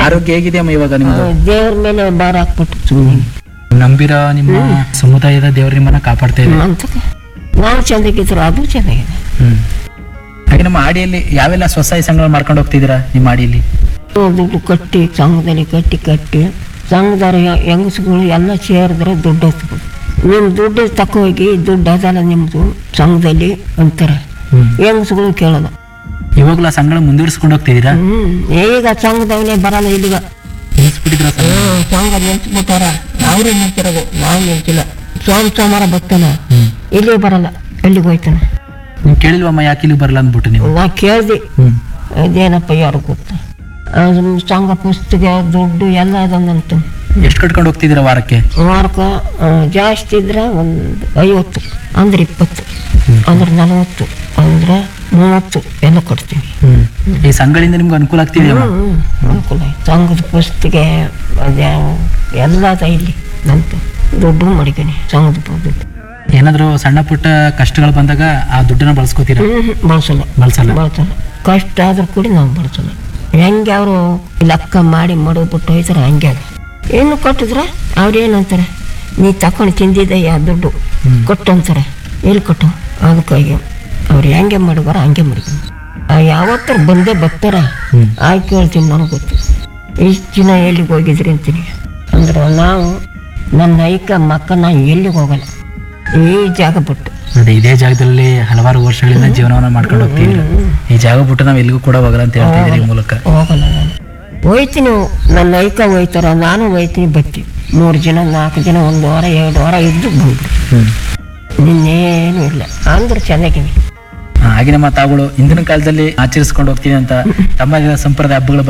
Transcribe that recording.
ಆರೋಗ್ಯ ಹೇಗಿದೆಯಮ್ಮ ಇವಾಗ ನಿಮ್ದು ದೇವ್ರ ಮೇಲೆ ಭಾರ ಹಾಕ್ಬಿಟ್ಟು ಸುಮ್ಮನೆ ನಂಬಿರೋ ನಿಮ್ಮ ಸಮುದಾಯದ ದೇವ್ರ ನಿಮ್ಮನ್ನ ಕಾಪಾಡ್ತಾ ಇದೆ ಅಂತಕ್ಕೆ ನಾವು ಚೆನ್ನಾಗಿದ್ರು ಅದು ಚೆನ್ನಾಗಿದೆ ಹ್ಮ್ ಹಾಗೆ ನಮ್ಮ ಆಡಿಯಲ್ಲಿ ಯಾವೆಲ್ಲ ಸ್ವಸಹಾಯ ಸಂಘಗಳು ಮಾಡ್ಕೊಂಡು ಹೋಗ್ತಿದ್ದೀರಾ ನಿಮ್ಮ ಆಡಿಯಲ್ಲಿ ದುಡ್ಡು ಕಟ್ಟಿ ಸಂಘದಲ್ಲಿ ಕಟ್ಟಿ ಕಟ್ಟಿ ಸಂಘದವ್ರು ಹೆ- ಹೆಂಗಸುಗಳು ಎಲ್ಲ ಸೇರಿದ್ರೆ ದುಡ್ಡು ಹತ್ಬೋದು ನಿಮ್ಮ ದುಡ್ಡು ತಕೋ ಹೋಗಿ ದುಡ್ಡು ಅದಲ್ಲ ನಿಮ್ಮದು ಸಂಘದಲ್ಲಿ ಅಂತಾರೆ ಹೆಂಗಸುಗಳು ಕೇಳಲ್ಲ ಇವಾಗಲೂ ಆ ಸಂಘಗಳ ಮುಂದುವರಿಸ್ಕೊಂಡು ಹೋಗ್ತಿದ್ದೀರಾ ಹ್ಮ್ ಈಗ ಸಂಘದವನೇ ಬರಲ್ಲ ಇಲ್ಲಿಗ ನಿಲ್ಸ್ಬಿಟ್ಟಿದ್ರ ಹ್ಮ್, ಸಂಘ ನಿಲ್ಸ್ಬಿಟ್ಟಾರ ಅವ್ರೇ ನಿಂತಿರೋದು ನಾವು ನಿಲ್ಸಿಲ್ಲ ಸೋಮ ಸೋಮವಾರ ಬರ್ತಾನೆ ಇಲ್ಲಿ ಬರಲ್ಲ ಎಲ್ಲಿಗೆ ಹೋಯ್ತಾನೆ ನೀವು ಕೇಳಿಲ್ವಮ್ಮ ಯಾಕೆ ಇಲ್ಲಿ ಬರಲ್ಲ ಅಂದ್ಬಿಟ್ಟು ನೀವು ನಾ ಕೇಳ್ದೆ ಹ್ಮ್ ಇದೇನಪ್ಪ ಯಾರು ಗೊತ್ತ ಅದು ಸಂಘ ಪುಸ್ತಕ ದುಡ್ಡು ಎಲ್ಲ ಅದಂತ ಎಷ್ಟು ಕಟ್ಕೊಂಡು ಹೋಗ್ತಿದ್ದೀರಾ ವಾರಕ್ಕೆ ವಾರಕ್ಕೆ ಆ, ಜಾಸ್ತಿ ಇದ್ರೆ ಒಂದು ಐವತ್ತು ಅಂದ್ರೆ ಇಪ್ಪತ್ತು ಅಂದ್ರೆ ನಲವತ್ತು ಅಂದ್ರೆ ಮೂವತ್ತು ಎಲ್ಲ ಕೊಡ್ತೀವಿ ಈ ಸಂಘಗಳಿಂದ ನಿಮ್ಗೆ ಅನುಕೂಲ ಆಗ್ತಿದೆಯಮ್ಮ ಹ್ಮ್, ಅನುಕೂಲ ಆಯ್ತು ಸಂಘದ ಪುಸ್ತಕ ಅದ್ಯಾವ ಎಲ್ಲ ಅದ ಇಲ್ಲಿ ನಂತ ದುಡ್ಡು ಮಡಿಕಣಿ ಸಂಘದ ದುಡ್ಡು ಏನಾದ್ರು ಸಣ್ಣ ಪುಟ್ಟ ಕಷ್ಟಗಳು ಬಂದಾಗ ಆ ದುಡ್ಡನ್ನ ಬಳಸ್ಕೋತೀರಾ ಹ್ಮ್ ಬಳಸಲ್ಲ ಬಳಸಲ್ಲ ಬಳಸಲ್ಲ ಕಷ್ಟ ಆದ್ರೂ ಕೂಡ ನಾವು ಬಳಸಲ್ಲ ಹೆಂಗೆ ಅವರು ಲೆಕ್ಕ ಮಾಡಿ ಮಡಗ್ಬಿಟ್ಟು ಹೋಯ್ತಾರೆ ಹಂಗೆ ಅದು ಏನು ಕೊಟ್ಟಿದ್ರೆ ಅವ್ರು ಏನಂತಾರೆ ನೀ ತಕೊಂಡು ತಿಂದಿದ್ದಯ್ಯ ದುಡ್ಡು ಕೊಟ್ಟು ಅಂತಾರೆ ಎಲ್ಲಿ ಕೊಟ್ಟು ಅದಕ್ಕಾಗಿ ಅವ್ರು ಹೆಂಗೆ ಮಾಡಿದಾರ ಹಂಗೆ ಮಾಡಿದ್ರು ಯಾವತ್ತರ ಬಂದೇ ಬರ್ತಾರ ಆಯ್ತು ಹೇಳ್ತೀನಿ ನನಗೆ ಗೊತ್ತು ಇಷ್ಟು ದಿನ ಎಲ್ಲಿಗೆ ಹೋಗಿದ್ರಿ ಅಂತೀನಿ ಅಂದ್ರೆ ನಾವು ನನ್ನ ಐಕ ಮಕ್ಕ ನಾನು ಎಲ್ಲಿಗೆ ಹೋಗಲ್ಲ ಈ ಜಾಗ ಬಿಟ್ಟು ಅದೇ ಇದೇ ಜಾಗದಲ್ಲಿ ಹಲವಾರು ವರ್ಷಗಳಿಂದ ಜೀವನವನ್ನ ಮಾಡ್ಕೊಂಡು ಹೋಗ್ತಿದ್ದೀರಾ ಈ ಜಾಗ ಬಿಟ್ಟು ನಾವ್ ಎಲ್ಲಿಗೂ ಕೂಡ ಹೋಗಲ್ಲ ಅಂತ ಹೇಳ್ತಾ ಇದ್ದೀರಿ ಈ ಮೂಲಕ ಹೋಗಲ್ಲ ನಾನು ಹೋಯ್ತೀನಿ ನನ್ನ ಐಕ ಹೋಯ್ತಾರ ನಾನು ಹೋಯ್ತೀನಿ ಬರ್ತೀನಿ ಮೂರು ಜನ ನಾಲ್ಕು ಜನ ಒಂದು ವಾರ ಎರಡು ವಾರ ಇದ್ದು ಬಂದ್ಬಿಡು ನಿನ್ನೇನು ಇಲ್ಲ ಅಂದ್ರೆ ಚೆನ್ನಾಗಿವೆ ಹಾಗೆ ನಮ್ಮ ತಾವುಗಳು ಹಿಂದಿನ ಕಾಲದಲ್ಲಿ ಆಚರಿಸ್ಕೊಂಡು ಹೋಗ್ತೀನಿ ಅಂತ ತಮ್ಮ ಸಂಪ್ರದಾಯ ಹಬ್ಬಗಳ